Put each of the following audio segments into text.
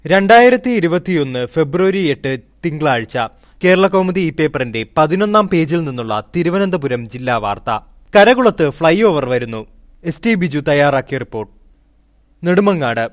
രണ്ടായിരത്തി ഇരുപത്തിയൊന്ന് ഫെബ്രുവരി എട്ട് തിങ്കളാഴ്ച കേരള കൗമുദി ഈ പേപ്പറിന്റെ പതിനൊന്നാം പേജിൽ നിന്നുള്ള തിരുവനന്തപുരം ജില്ലാ വാർത്ത കരകുളത്ത് ഫ്ളൈ ഓവർ വരുന്നു എസ് ടി ബിജു തയ്യാറാക്കിയ റിപ്പോർട്ട് നെടുമങ്ങാട്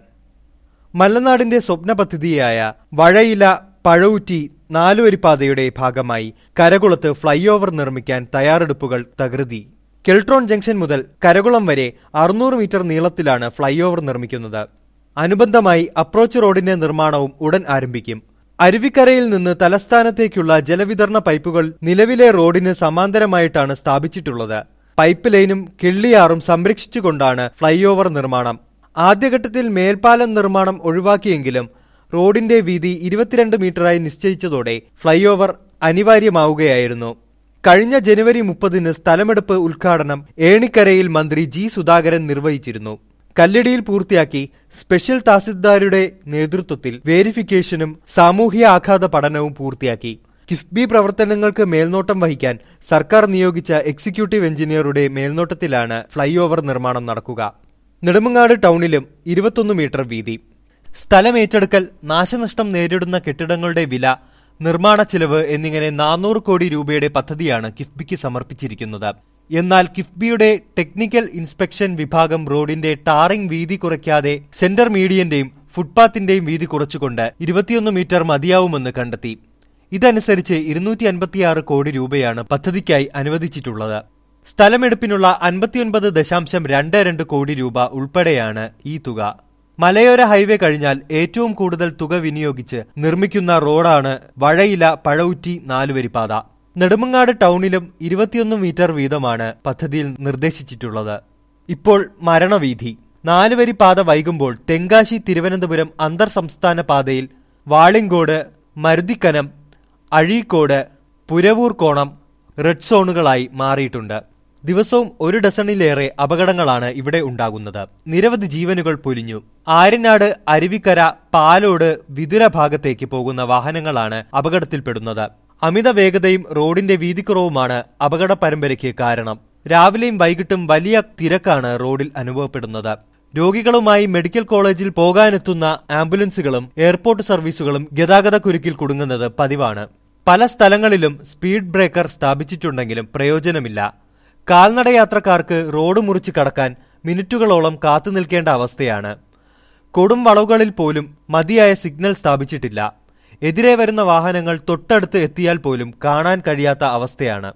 മലനാടിന്റെ സ്വപ്ന പദ്ധതിയായ വഴയില പഴവുറ്റി നാലുവരിപ്പാതയുടെ ഭാഗമായി കരകുളത്ത് ഫ്ളൈ ഓവർ നിർമ്മിക്കാൻ തയ്യാറെടുപ്പുകൾ തകൃതി കെൽട്രോൺ ജംഗ്ഷൻ മുതൽ കരകുളം വരെ അറുന്നൂറ് മീറ്റർ നീളത്തിലാണ് ഫ്ളൈ ഓവർ നിർമ്മിക്കുന്നത് അനുബന്ധമായി അപ്രോച്ച് റോഡിന്റെ നിർമ്മാണവും ഉടൻ ആരംഭിക്കും അരുവിക്കരയിൽ നിന്ന് തലസ്ഥാനത്തേക്കുള്ള ജലവിതരണ പൈപ്പുകൾ നിലവിലെ റോഡിന് സമാന്തരമായിട്ടാണ് സ്ഥാപിച്ചിട്ടുള്ളത് പൈപ്പ് ലൈനും കിള്ളിയാറും സംരക്ഷിച്ചുകൊണ്ടാണ് ഫ്ളൈ ഓവർ നിർമ്മാണം ആദ്യഘട്ടത്തിൽ മേൽപ്പാലം നിർമ്മാണം ഒഴിവാക്കിയെങ്കിലും റോഡിന്റെ വീതി ഇരുപത്തിരണ്ട് മീറ്ററായി നിശ്ചയിച്ചതോടെ ഫ്ളൈ ഓവർ അനിവാര്യമാവുകയായിരുന്നു കഴിഞ്ഞ ജനുവരി മുപ്പതിന് സ്ഥലമെടുപ്പ് ഉദ്ഘാടനം ഏണിക്കരയിൽ മന്ത്രി ജി സുധാകരൻ നിർവഹിച്ചിരുന്നു കല്ലിടിയിൽ പൂർത്തിയാക്കി സ്പെഷ്യൽ തഹസിൽദാരുടെ നേതൃത്വത്തിൽ വേരിഫിക്കേഷനും സാമൂഹ്യ ആഘാത പഠനവും പൂർത്തിയാക്കി കിഫ്ബി പ്രവർത്തനങ്ങൾക്ക് മേൽനോട്ടം വഹിക്കാൻ സർക്കാർ നിയോഗിച്ച എക്സിക്യൂട്ടീവ് എഞ്ചിനീയറുടെ മേൽനോട്ടത്തിലാണ് ഫ്ളൈ ഓവർ നിർമ്മാണം നടക്കുക നെടുമങ്ങാട് ടൗണിലും ഇരുപത്തൊന്ന് മീറ്റർ വീതി സ്ഥലം ഏറ്റെടുക്കൽ നാശനഷ്ടം നേരിടുന്ന കെട്ടിടങ്ങളുടെ വില നിർമ്മാണ ചിലവ് എന്നിങ്ങനെ നാനൂറ് കോടി രൂപയുടെ പദ്ധതിയാണ് കിഫ്ബിക്ക് സമർപ്പിച്ചിരിക്കുന്നത് എന്നാൽ കിഫ്ബിയുടെ ടെക്നിക്കൽ ഇൻസ്പെക്ഷൻ വിഭാഗം റോഡിന്റെ ടാറിംഗ് വീതി കുറയ്ക്കാതെ സെന്റർ മീഡിയന്റെയും ഫുട്പാത്തിന്റെയും വീതി കുറച്ചുകൊണ്ട് ഇരുപത്തിയൊന്ന് മീറ്റർ മതിയാവുമെന്ന് കണ്ടെത്തി ഇതനുസരിച്ച് ഇരുന്നൂറ്റി അൻപത്തിയാറ് കോടി രൂപയാണ് പദ്ധതിക്കായി അനുവദിച്ചിട്ടുള്ളത് സ്ഥലമെടുപ്പിനുള്ള അൻപത്തിയൊൻപത് ദശാംശം രണ്ട് രണ്ട് കോടി രൂപ ഉൾപ്പെടെയാണ് ഈ തുക മലയോര ഹൈവേ കഴിഞ്ഞാൽ ഏറ്റവും കൂടുതൽ തുക വിനിയോഗിച്ച് നിർമ്മിക്കുന്ന റോഡാണ് വഴയില പഴവുറ്റി നാലുവരിപ്പാത നെടുമങ്ങാട് ടൗണിലും ഇരുപത്തിയൊന്ന് മീറ്റർ വീതമാണ് പദ്ധതിയിൽ നിർദ്ദേശിച്ചിട്ടുള്ളത് ഇപ്പോൾ മരണവീഥി നാലുവരി പാത വൈകുമ്പോൾ തെങ്കാശി തിരുവനന്തപുരം അന്തർ സംസ്ഥാന പാതയിൽ വാളിങ്കോട് മരുതിക്കനം അഴീക്കോട് പുരവൂർ കോണം റെഡ് സോണുകളായി മാറിയിട്ടുണ്ട് ദിവസവും ഒരു ഡസണിലേറെ അപകടങ്ങളാണ് ഇവിടെ ഉണ്ടാകുന്നത് നിരവധി ജീവനുകൾ പൊലിഞ്ഞു ആര്യനാട് അരുവിക്കര പാലോട് വിതുര ഭാഗത്തേക്ക് പോകുന്ന വാഹനങ്ങളാണ് അപകടത്തിൽപ്പെടുന്നത് അമിത വേഗതയും റോഡിന്റെ വീതിക്കുറവുമാണ് അപകട പരമ്പരയ്ക്ക് കാരണം രാവിലെയും വൈകിട്ടും വലിയ തിരക്കാണ് റോഡിൽ അനുഭവപ്പെടുന്നത് രോഗികളുമായി മെഡിക്കൽ കോളേജിൽ പോകാനെത്തുന്ന ആംബുലൻസുകളും എയർപോർട്ട് സർവീസുകളും ഗതാഗത കുരുക്കിൽ കുടുങ്ങുന്നത് പതിവാണ് പല സ്ഥലങ്ങളിലും സ്പീഡ് ബ്രേക്കർ സ്ഥാപിച്ചിട്ടുണ്ടെങ്കിലും പ്രയോജനമില്ല കാൽനടയാത്രക്കാർക്ക് റോഡ് മുറിച്ച് കടക്കാൻ മിനിറ്റുകളോളം കാത്തു നിൽക്കേണ്ട അവസ്ഥയാണ് കൊടും വളവുകളിൽ പോലും മതിയായ സിഗ്നൽ സ്ഥാപിച്ചിട്ടില്ല എതിരെ വരുന്ന വാഹനങ്ങൾ തൊട്ടടുത്ത് എത്തിയാൽ പോലും കാണാൻ കഴിയാത്ത അവസ്ഥയാണ്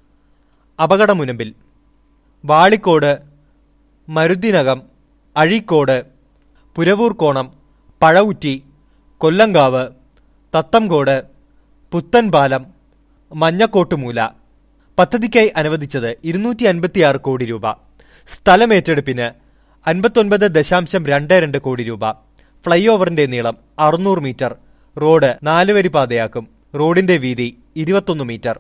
അപകടമുനമ്പിൽ വാളിക്കോട് മരുദിനകം അഴീക്കോട് പുരവൂർക്കോണം പഴവുറ്റി കൊല്ലങ്കാവ് തത്തംകോട് പുത്തൻപാലം മഞ്ഞക്കോട്ടുമൂല പദ്ധതിക്കായി അനുവദിച്ചത് ഇരുന്നൂറ്റി അൻപത്തിയാറ് കോടി രൂപ സ്ഥലമേറ്റെടുപ്പിന് അൻപത്തൊൻപത് ദശാംശം രണ്ട് രണ്ട് കോടി രൂപ ഫ്ളൈ ഓവറിന്റെ നീളം അറുന്നൂറ് മീറ്റർ റോഡ് നാലുവരി പാതയാക്കും റോഡിന്റെ വീതി ഇരുപത്തൊന്ന് മീറ്റർ